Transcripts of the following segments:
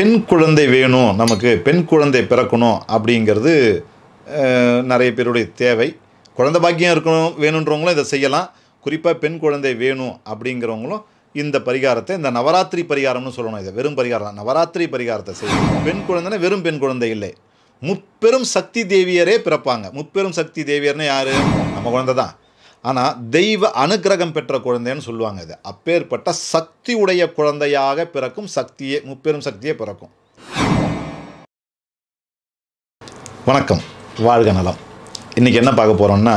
பெண் குழந்தை வேணும் நமக்கு பெண் குழந்தை பிறக்கணும் அப்படிங்கிறது அஹ், நிறைய பேருடைய தேவை குழந்தை பாக்கியம் இருக்கணும் வேணுன்றவங்களும் இதை செய்யலாம் குறிப்பாக பெண் குழந்தை வேணும் அப்படிங்கிறவங்களும் இந்த பரிகாரத்தை இந்த நவராத்திரி பரிகாரம்னு சொல்லணும் இதை வெறும் பரிகாரம் நவராத்திரி பரிகாரத்தை செய்யணும் பெண் குழந்தைன்னா வெறும் பெண் குழந்தை இல்லை முப்பெரும் சக்தி தேவியரே பிறப்பாங்க முப்பெரும் சக்தி தேவியர்னு யார் நம்ம குழந்தை தான் ஆனால் தெய்வ அனுக்கிரகம் பெற்ற குழந்தைன்னு சொல்லுவாங்க இது அப்பேற்பட்ட சக்தி உடைய குழந்தையாக பிறக்கும் சக்தியே முப்பெரும் சக்தியே பிறக்கும் வணக்கம் வாழ்க நலம் இன்றைக்கி என்ன பார்க்க போகிறோம்னா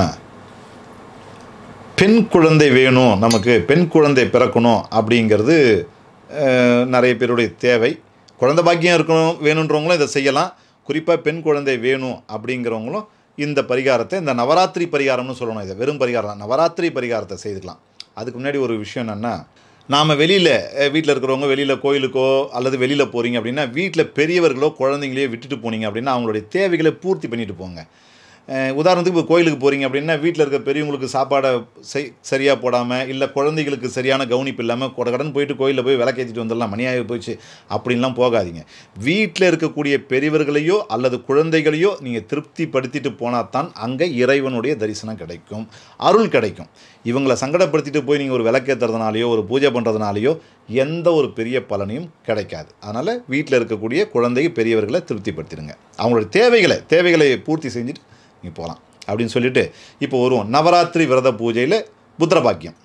பெண் குழந்தை வேணும் நமக்கு பெண் குழந்தை பிறக்கணும் அப்படிங்கிறது அஹ், நிறைய பேருடைய தேவை குழந்தை பாக்கியம் இருக்கணும் வேணுன்றவங்களும் இதை செய்யலாம் குறிப்பாக பெண் குழந்தை வேணும் அப்படிங்கிறவங்களும் இந்த பரிகாரத்தை இந்த நவராத்திரி பரிகாரம்னு சொல்லணும் இதை வெறும் பரிகாரம் நவராத்திரி பரிகாரத்தை செய்துக்கலாம் அதுக்கு முன்னாடி ஒரு விஷயம் என்னென்னா நாம் வெளியில் வீட்டில் இருக்கிறவங்க வெளியில் கோயிலுக்கோ அல்லது வெளியில் போகிறீங்க அப்படின்னா வீட்டில் பெரியவர்களோ குழந்தைங்களையோ விட்டுட்டு போனீங்க அப்படின்னா அவங்களுடைய தேவைகளை பூர்த்தி பண்ணிட்டு போங்க அஹ் உதாரணத்துக்கு இப்போ கோயிலுக்கு போகிறீங்க அப்படின்னா வீட்டில் இருக்க பெரியவங்களுக்கு சாப்பாடை செய் சரியாக போடாமல் இல்லை குழந்தைகளுக்கு சரியான கவனிப்பு இல்லாமல் கடன் போயிட்டு கோயிலில் போய் விளக்கேற்றிட்டு வந்துடலாம் மணியாகி போச்சு அப்படின்லாம் போகாதீங்க வீட்டில் இருக்கக்கூடிய பெரியவர்களையோ அல்லது குழந்தைகளையோ நீங்கள் திருப்திப்படுத்திட்டு போனால் தான் அங்கே இறைவனுடைய தரிசனம் கிடைக்கும் அருள் கிடைக்கும் இவங்களை சங்கடப்படுத்திட்டு போய் நீங்கள் ஒரு விளக்கேற்றுறதுனாலையோ ஒரு பூஜை பண்ணுறதுனாலையோ எந்த ஒரு பெரிய பலனையும் கிடைக்காது அதனால் வீட்டில் இருக்கக்கூடிய குழந்தை பெரியவர்களை திருப்திப்படுத்திடுங்க அவங்களோட தேவைகளை தேவைகளை பூர்த்தி செஞ்சுட்டு நீங்கள் போகலாம் அப்படின்னு சொல்லிட்டு இப்போ வருவோம் நவராத்திரி விரத பூஜையில் புத்திரபாக்கியம்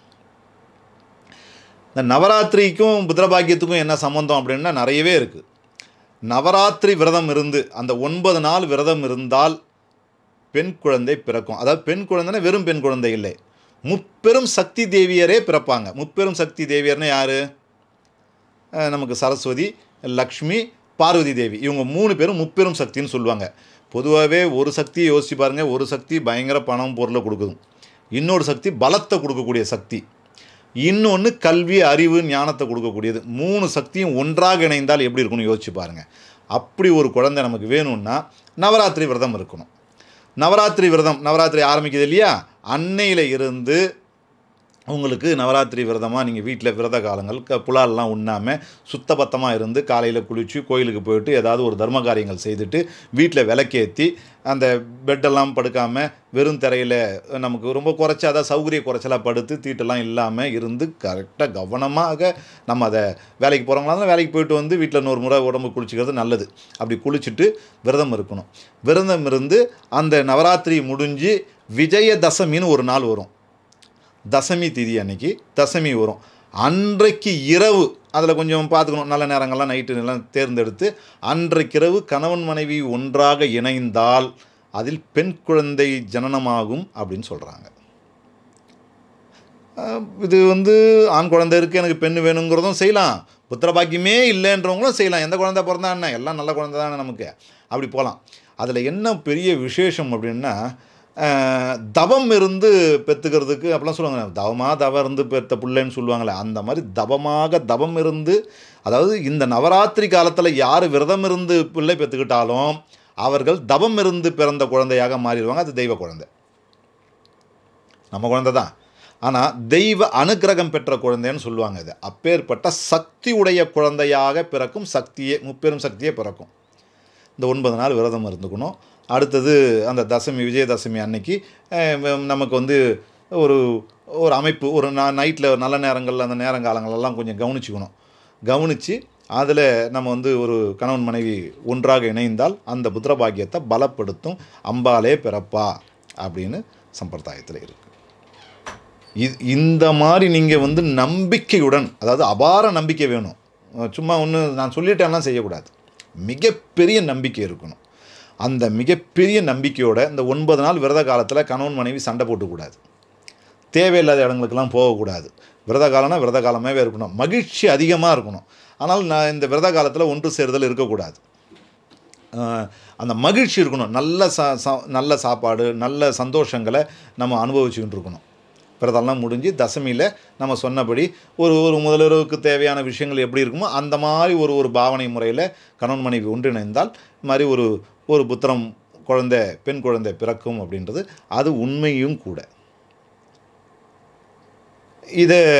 இந்த நவராத்திரிக்கும் புத்திரபாக்கியத்துக்கும் என்ன சம்மந்தம் அப்படின்னா நிறையவே இருக்குது நவராத்திரி விரதம் இருந்து அந்த ஒன்பது நாள் விரதம் இருந்தால் பெண் குழந்தை பிறக்கும் அதாவது பெண் குழந்தைன்னா வெறும் பெண் குழந்தை இல்லை முப்பெரும் சக்தி தேவியரே பிறப்பாங்க முப்பெரும் சக்தி தேவியர்னு யார் நமக்கு சரஸ்வதி லக்ஷ்மி பார்வதி தேவி இவங்க மூணு பேரும் முப்பெரும் சக்தின்னு சொல்லுவாங்க பொதுவாகவே ஒரு சக்தியை யோசிச்சு பாருங்கள் ஒரு சக்தி பயங்கர பணம் பொருளை கொடுக்குது இன்னொரு சக்தி பலத்தை கொடுக்கக்கூடிய சக்தி இன்னொன்று கல்வி அறிவு ஞானத்தை கொடுக்கக்கூடியது மூணு சக்தியும் ஒன்றாக இணைந்தால் எப்படி இருக்கும்னு யோசிச்சு பாருங்கள் அப்படி ஒரு குழந்தை நமக்கு வேணும்னா நவராத்திரி விரதம் இருக்கணும் நவராத்திரி விரதம் நவராத்திரி ஆரம்பிக்குது இல்லையா அன்னையில் இருந்து உங்களுக்கு நவராத்திரி விரதமாக நீங்கள் வீட்டில் விரத காலங்கள் க புலால்லாம் உண்ணாமல் சுத்தபத்தமாக இருந்து காலையில் குளித்து கோயிலுக்கு போயிட்டு ஏதாவது ஒரு தர்ம காரியங்கள் செய்துட்டு வீட்டில் விளக்கேற்றி அந்த பெட்டெல்லாம் படுக்காமல் வெறும் தரையில் நமக்கு ரொம்ப குறைச்சி அதாவது சௌகரிய குறைச்சலாக படுத்து தீட்டெல்லாம் இல்லாமல் இருந்து கரெக்டாக கவனமாக நம்ம அதை வேலைக்கு போகிறவங்களா இருந்தால் வேலைக்கு போயிட்டு வந்து வீட்டில் இன்னொரு முறை உடம்பு குளிச்சிக்கிறது நல்லது அப்படி குளிச்சுட்டு விரதம் இருக்கணும் விரதம் இருந்து அந்த நவராத்திரி முடிஞ்சு விஜயதசமின்னு ஒரு நாள் வரும் தசமி திதி அன்னைக்கு தசமி வரும் அன்றைக்கு இரவு அதில் கொஞ்சம் பார்த்துக்கணும் நல்ல நேரங்கள்லாம் நைட்டு எல்லாம் தேர்ந்தெடுத்து அன்றைக்கிரவு கணவன் மனைவி ஒன்றாக இணைந்தால் அதில் பெண் குழந்தை ஜனனமாகும் அப்படின்னு சொல்கிறாங்க இது வந்து ஆண் குழந்தை இருக்குது எனக்கு பெண் வேணுங்கிறதும் செய்யலாம் புத்திர பாக்கியமே இல்லைன்றவங்களும் செய்யலாம் எந்த குழந்தை பிறந்தா என்ன எல்லாம் நல்ல குழந்தை தானே நமக்கு அப்படி போகலாம் அதில் என்ன பெரிய விசேஷம் அப்படின்னா அஹ், தவம் இருந்து பெற்றுக்கிறதுக்கு அப்படிலாம் சொல்லுவாங்க தவமாக தவம் இருந்து பெற்ற பிள்ளைன்னு சொல்லுவாங்களே அந்த மாதிரி தவமாக தவம் இருந்து அதாவது இந்த நவராத்திரி காலத்தில் யார் விரதம் இருந்து பிள்ளை பெற்றுக்கிட்டாலும் அவர்கள் தவம் இருந்து பிறந்த குழந்தையாக மாறிடுவாங்க அது தெய்வ குழந்தை நம்ம குழந்தை தான் ஆனால் தெய்வ அனுக்கிரகம் பெற்ற குழந்தைன்னு சொல்லுவாங்க இது அப்பேற்பட்ட சக்தி உடைய குழந்தையாக பிறக்கும் சக்தியே முப்பெரும் சக்தியே பிறக்கும் இந்த ஒன்பது நாள் விரதம் இருந்துக்கணும் அடுத்தது அந்த தசமி விஜயதசமி அன்னைக்கு அஹ், நமக்கு வந்து ஒரு ஒரு அமைப்பு ஒரு நா நைட்டில் நல்ல நேரங்களில் அந்த நேரங்காலங்களெல்லாம் கொஞ்சம் கவனிச்சுக்கணும் கவனித்து அதில் நம்ம வந்து ஒரு கணவன் மனைவி ஒன்றாக இணைந்தால் அந்த புத்திரபாக்கியத்தை பலப்படுத்தும் அம்பாலே பிறப்பா அப்படின்னு சம்பிரதாயத்தில் இருக்குது இது இந்த மாதிரி நீங்கள் வந்து நம்பிக்கையுடன் அதாவது அபார நம்பிக்கை வேணும் அஹ் சும்மா ஒன்று நான் சொல்லிட்டேன்லாம் செய்யக்கூடாது மிகப்பெரிய நம்பிக்கை இருக்கணும் அந்த மிகப்பெரிய நம்பிக்கையோட இந்த ஒன்பது நாள் விரத காலத்தில் கணவன் மனைவி சண்டை போட்டுக்கூடாது தேவையில்லாத இடங்களுக்கெல்லாம் போகக்கூடாது விரத காலம்னா விரத காலமாகவே இருக்கணும் மகிழ்ச்சி அதிகமாக இருக்கணும் ஆனால் நான் இந்த விரத காலத்தில் ஒன்று சேருதல் இருக்கக்கூடாது ஆஹ் அந்த மகிழ்ச்சி இருக்கணும் நல்ல சா சா- நல்ல சாப்பாடு நல்ல சந்தோஷங்களை நம்ம அனுபவிச்சுக்கிட்டு இருக்கணும் விரதம்லாம் முடிஞ்சு தசமியில் நம்ம சொன்னபடி ஒரு ஒரு முதல்வருக்கு தேவையான விஷயங்கள் எப்படி இருக்குமோ அந்த மாதிரி ஒரு ஒரு பாவனை முறையில் கணவன் மனைவி ஒன்றிணைந்தால் இது மாதிரி ஒரு ஒரு புத்திரம் குழந்தை பெண் குழந்தை பிறக்கும் அப்படின்றது அது உண்மையும் கூட இதை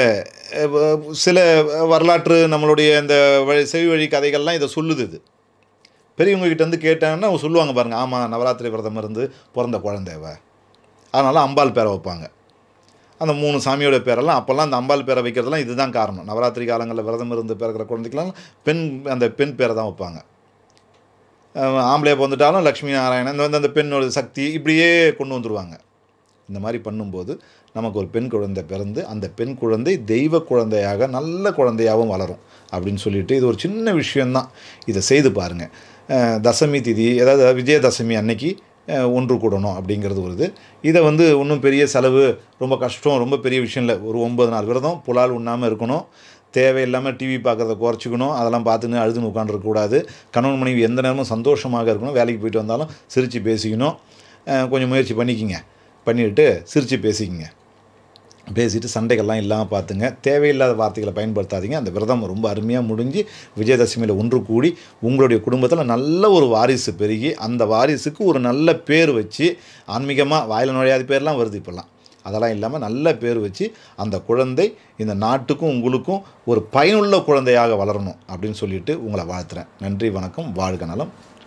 அஹ், சில வரலாற்று நம்மளுடைய இந்த வழி செவி வழி கதைகள்லாம் இதை சொல்லுது இது பெரியவங்க கிட்ட இருந்து கேட்டாங்கன்னா அவங்க சொல்லுவாங்க பாருங்கள் ஆமாம் நவராத்திரி விரதம் இருந்து பிறந்த குழந்தைவ அதனால் அம்பாள் பேரை வைப்பாங்க அந்த மூணு சாமியோட பேரெல்லாம் அப்போல்லாம் அந்த அம்பாள் பேரை வைக்கிறதுலாம் இதுதான் காரணம் நவராத்திரி காலங்களில் விரதம் இருந்து பிறக்கிற குழந்தைக்கெல்லாம் பெண் அந்த பெண் பேரை தான் வைப்பாங்க அஹ் ஆம்பளையா பிறந்துட்டாலும் லக்ஷ்மி நாராயணன் இந்த வந்து அந்த பெண்ணோட சக்தி இப்படியே கொண்டு வந்துருவாங்க இந்த மாதிரி பண்ணும்போது நமக்கு ஒரு பெண் குழந்தை பிறந்து அந்த பெண் குழந்தை தெய்வ குழந்தையாக நல்ல குழந்தையாகவும் வளரும் அப்படின்னு சொல்லிட்டு இது ஒரு சின்ன விஷயந்தான் இதை செய்து பாருங்கள் தசமி திதி அதாவது விஜயதசமி அன்னைக்கு அஹ், ஒன்று கூடணும் அப்படிங்கிறது ஒரு இது இதை வந்து ஒன்றும் பெரிய செலவு ரொம்ப கஷ்டம் ரொம்ப பெரிய விஷயம் இல்லை ஒரு ஒன்பது நாள் விரதம் புலால் உண்ணாமல் இருக்கணும் தேவையில்லாமல் டிவி பார்க்குறத குறைச்சிக்கணும் அதெல்லாம் பார்த்துன்னு அழுதுன்னு உட்காந்துருக்கக்கூடாது கணவன் மனைவி எந்த நேரமும் சந்தோஷமாக இருக்கணும் வேலைக்கு போயிட்டு வந்தாலும் சிரித்து பேசிக்கணும் அஹ் கொஞ்சம் முயற்சி பண்ணிக்கிங்க பண்ணிவிட்டு சிரித்து பேசிக்கிங்க பேசிட்டு சண்டைகள்லாம் இல்லாமல் பார்த்துங்க தேவையில்லாத வார்த்தைகளை பயன்படுத்தாதீங்க அந்த விரதம் ரொம்ப அருமையாக முடிஞ்சு விஜயதசமியில் ஒன்று கூடி உங்களுடைய குடும்பத்தில் நல்ல ஒரு வாரிசு பெருகி அந்த வாரிசுக்கு ஒரு நல்ல பேர் வச்சு ஆன்மீகமாக வாயில் நுழையாத பேர்லாம் வருது இப்போல்லாம் அதெல்லாம் இல்லாமல் நல்ல பேர் வச்சு அந்த குழந்தை இந்த நாட்டுக்கும் உங்களுக்கும் ஒரு பயனுள்ள குழந்தையாக வளரணும் அப்படின்னு சொல்லிட்டு உங்களை வாழ்த்துறேன் நன்றி வணக்கம் வாழ்க நலம்